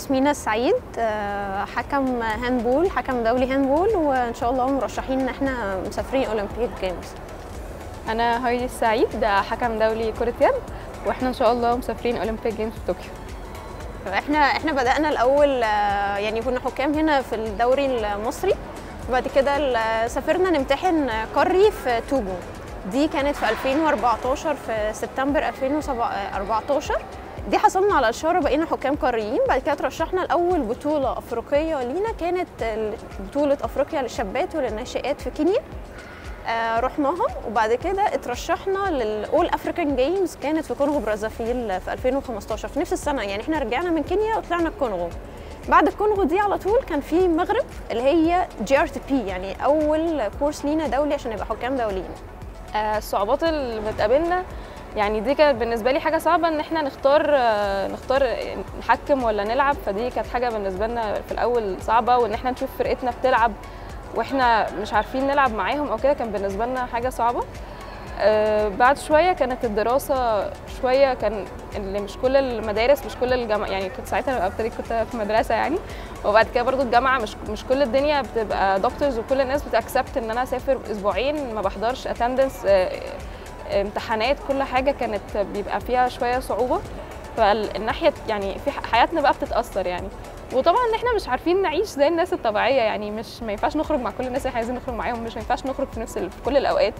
كورس مينا السعيد آه، حكم هاندبول حكم دولي هاندبول وان شاء الله مرشحين ان احنا مسافرين اولمبيك جيمز انا هايدي السعيد ده حكم دولي كرة يد واحنا ان شاء الله مسافرين اولمبيك جيمز في طوكيو احنا احنا بدانا الاول آه، يعني كنا حكام هنا في الدوري المصري وبعد كده ال- سافرنا نمتحن قاري في توجو دي كانت في 2014 في سبتمبر 2014 دي حصلنا على اشاره بقينا حكام قاريين بعد كده ترشحنا لاول بطوله افريقيه لينا كانت ال- بطوله افريقيا للشابات وللناشئات في كينيا آه رحناها وبعد كده اترشحنا للاول افريكان جيمز كانت في كونغو برازافيل في 2015 في نفس السنه يعني احنا رجعنا من كينيا وطلعنا الكونغو بعد الكونغو دي على طول كان في المغرب اللي هي جي ار تي بي يعني اول كورس لينا دولي عشان نبقى حكام دوليين آه، الصعوبات اللي بتقابلنا يعني دي كانت بالنسبه لي حاجه صعبه ان احنا نختار آه، نختار نحكم ولا نلعب فدي كانت حاجه بالنسبه لنا في الاول صعبه وان احنا نشوف فرقتنا بتلعب واحنا مش عارفين نلعب معاهم او كده كان بالنسبه لنا حاجه صعبه آه، بعد شويه كانت الدراسه شويه كان اللي مش كل المدارس مش كل الجامعه يعني كنت ساعتها ابتديت كنت في مدرسه يعني وبعد كده برضو الجامعه مش مش كل الدنيا بتبقى دكتورز وكل الناس بتاكسبت ان انا اسافر اسبوعين ما بحضرش اتندنس امتحانات كل حاجه كانت بيبقى فيها شويه صعوبه فالناحيه يعني في ح- حياتنا بقى بتتاثر يعني وطبعا ان احنا مش عارفين نعيش زي الناس الطبيعيه يعني مش ما ينفعش نخرج مع كل الناس اللي احنا عايزين نخرج معاهم مش ما ينفعش نخرج في نفس ال- في كل الاوقات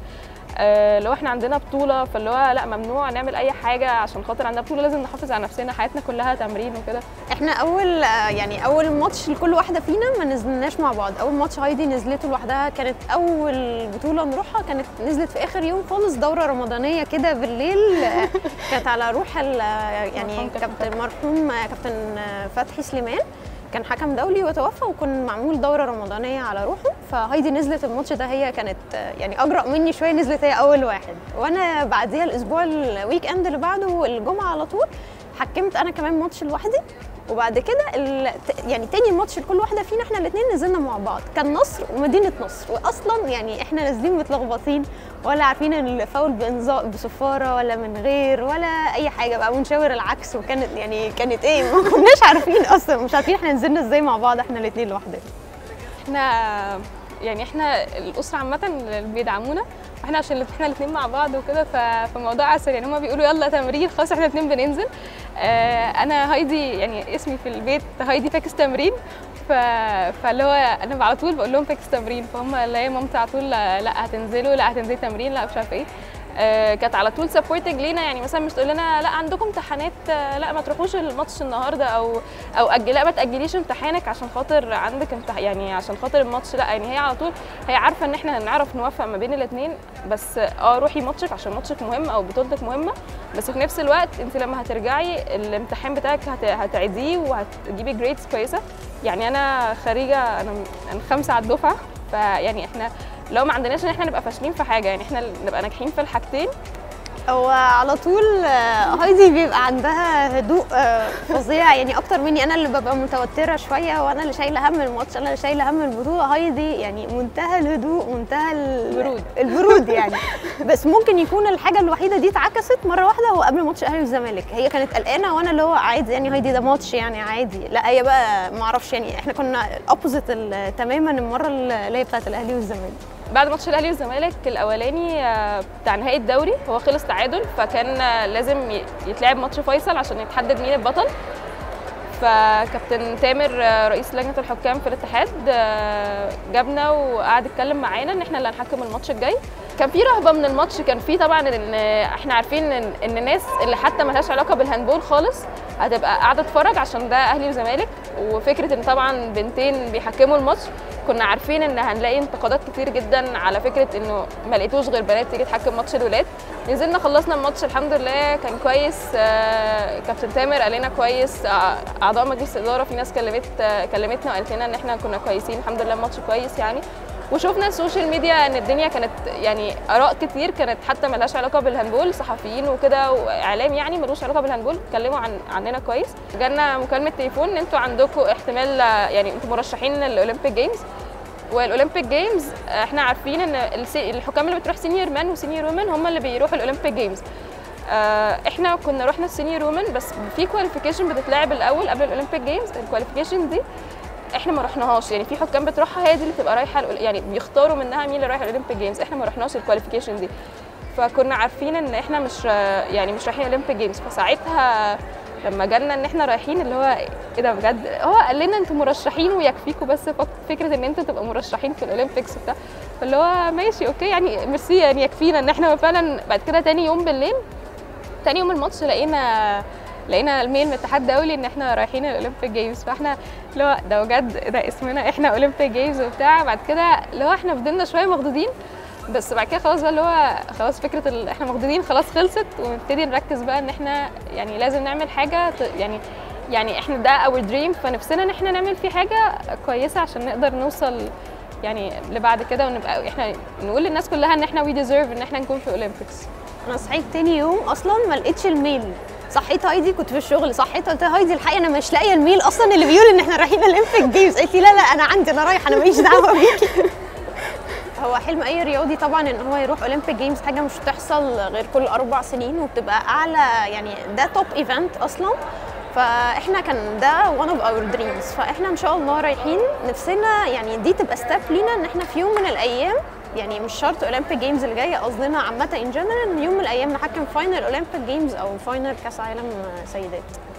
آه لو احنا عندنا بطوله فاللي هو لا ممنوع نعمل اي حاجه عشان خاطر عندنا بطوله لازم نحافظ على نفسنا حياتنا كلها تمرين وكده احنا اول آه، يعني اول ماتش لكل واحده فينا ما نزلناش مع بعض اول ماتش هايدي نزلته لوحدها كانت اول بطوله نروحها كانت نزلت في اخر يوم خالص دوره رمضانيه كده بالليل آه، كانت على روح ال- يعني مرحوم كابتن كابتن مرحوم آه، كابتن آه، فتحي سليمان كان حكم دولي وتوفى وكان معمول دوره رمضانيه على روحه فهايدي نزلت الماتش ده هي كانت آه، يعني اجرأ مني شويه نزلت هي اول واحد وانا بعديها الاسبوع الويك اند اللي بعده الجمعه على طول حكمت انا كمان ماتش لوحدي وبعد كده ال... ت- يعني تاني ماتش لكل واحده فينا احنا الاثنين نزلنا مع بعض كان نصر ومدينه نصر واصلا يعني احنا نازلين متلخبطين ولا عارفين ان الفاول بانذار بصفاره ولا من غير ولا اي حاجه بقى ونشاور العكس وكانت يعني كانت ايه ما كناش عارفين اصلا مش عارفين احنا نزلنا ازاي مع بعض احنا الاثنين لوحدنا احنا يعني احنا الاسره عامه اللي بيدعمونا احنا عشان احنا الاثنين مع بعض وكده ف- فالموضوع عسل يعني هما بيقولوا يلا تمرين خلاص احنا الاثنين بننزل اه انا هايدي يعني اسمي في البيت هايدي فاكس تمرين ف... فاللي هو انا على طول بقول لهم فاكس تمرين فهم اللي هي مامتي على طول لا لا هتنزلوا لا هتنزلي تمرين لا مش عارفه ايه آه، كانت على طول سبورتنج لينا يعني مثلا مش تقول لنا لا عندكم امتحانات آه، لا ما تروحوش الماتش النهارده او او اجل لا ما تاجليش امتحانك عشان خاطر عندك امتح... يعني عشان خاطر الماتش لا يعني هي على طول هي عارفه ان احنا هنعرف نوفق ما بين الاثنين بس اه روحي ماتشك عشان ماتشك مهم او بطولتك مهمه بس في نفس الوقت انت لما هترجعي الامتحان بتاعك هت... هتعيديه وهتجيبي جريدز كويسه يعني انا خريجه انا انا خمسه على الدفعه فيعني احنا لو ما عندناش ان احنا نبقى فاشلين في حاجه يعني احنا نبقى ناجحين في الحاجتين هو على طول آه، هايدي بيبقى عندها هدوء آه، فظيع يعني اكتر مني انا اللي ببقى متوتره شويه وانا اللي شايله هم الماتش انا اللي شايله هم البطوله هايدي يعني منتهى الهدوء منتهى ال- البرود. البرود يعني بس ممكن يكون الحاجه الوحيده دي اتعكست مره واحده هو قبل ماتش الاهلي والزمالك هي كانت قلقانه وانا اللي هو عادي يعني هايدي ده ماتش يعني عادي لا هي بقى ما اعرفش يعني احنا كنا الاوبوزيت تماما المره اللي هي بتاعت الاهلي والزمالك بعد ماتش الاهلي والزمالك الاولاني آه، بتاع نهائي الدوري هو خلص تعادل فكان آه، لازم ي- يتلعب ماتش فيصل عشان يتحدد مين البطل فكابتن تامر آه، رئيس لجنه الحكام في الاتحاد آه، جابنا وقعد يتكلم معانا ان احنا اللي هنحكم الماتش الجاي كان في رهبه من الماتش كان في طبعا ان احنا عارفين ان ان الناس اللي حتى ملهاش علاقه بالهاندبول خالص هتبقى قاعده تتفرج عشان ده اهلي وزمالك وفكره ان طبعا بنتين بيحكموا الماتش كنا عارفين ان هنلاقي انتقادات كتير جدا على فكره انه ما لقيتوش غير بنات تيجي تحكم ماتش الولاد نزلنا خلصنا الماتش الحمد لله كان كويس آه، كابتن تامر قال لنا كويس آه، اعضاء مجلس الاداره في ناس كلمت آه، كلمتنا وقالت لنا ان احنا كنا كويسين الحمد لله الماتش كويس يعني وشفنا السوشيال ميديا ان الدنيا كانت يعني اراء كتير كانت حتى ملهاش علاقه بالهاندبول صحفيين وكده واعلام يعني ملوش علاقه بالهاندبول اتكلموا عن عننا كويس جالنا مكالمه تليفون ان انتوا عندكم احتمال آه، يعني انتوا مرشحين للاولمبيك جيمز والاولمبيك جيمز احنا عارفين ان السي- الحكام اللي بتروح سينيور مان وسينيور وومن هم اللي بيروحوا الاولمبيك جيمز آه، احنا كنا رحنا السينيور رومان بس في كواليفيكيشن بتتلعب الاول قبل الاولمبيك جيمز الكواليفيكيشن دي احنا ما رحناهاش يعني في حكام بتروحها هي دي اللي بتبقى رايحه الأول- يعني بيختاروا منها مين اللي رايح الاولمبيك جيمز احنا ما رحناش الكواليفيكيشن دي فكنا عارفين ان احنا مش يعني مش رايحين اولمبيك جيمز فساعتها لما جالنا ان احنا رايحين اللي هو ايه ده بجد هو قال لنا انتوا مرشحين ويكفيكوا بس فك- فكره ان انتوا تبقوا مرشحين في الاولمبيكس وبتاع فاللي هو ماشي اوكي يعني ميرسي يعني يكفينا ان احنا فعلا بعد كده تاني يوم بالليل تاني يوم الماتش لقينا لقينا الميل من الاتحاد الدولي ان احنا رايحين الاولمبيك جيمز فاحنا اللي هو ده بجد ده اسمنا احنا اولمبيك جيمز وبتاع بعد كده اللي هو احنا فضلنا شويه مخضوضين بس بعد كده خلاص بقى اللي هو خلاص فكره ال... احنا مخضوضين خلاص خلصت ونبتدي نركز بقى ان احنا يعني لازم نعمل حاجه ت... يعني يعني احنا ده اور دريم فنفسنا ان احنا نعمل فيه حاجه كويسه عشان نقدر نوصل يعني لبعد كده ونبقى احنا نقول للناس كلها ان احنا وي ديزيرف ان احنا نكون في اولمبيكس انا صحيت تاني يوم اصلا ما لقيتش الميل صحيت هايدي كنت في الشغل صحيت قلت لها هايدي الحقيقه انا مش لاقيه الميل اصلا اللي بيقول ان احنا رايحين الاولمبيك جيمز قالت لي لا لا انا عندي انا رايحه انا ماليش دعوه بيكي هو حلم اي رياضي طبعا ان هو يروح اولمبيك جيمز حاجه مش بتحصل غير كل اربع سنين وبتبقى اعلى يعني ده توب ايفنت اصلا فاحنا كان ده one of our dreams فاحنا ان شاء الله رايحين نفسنا يعني دي تبقى ستيب لينا ان احنا في يوم من الايام يعني مش شرط اولمبيك جيمز اللي جايه قصدنا عامه ان جنرال يوم من الايام نحكم فاينل اولمبيك جيمز او فاينل كاس عالم سيدات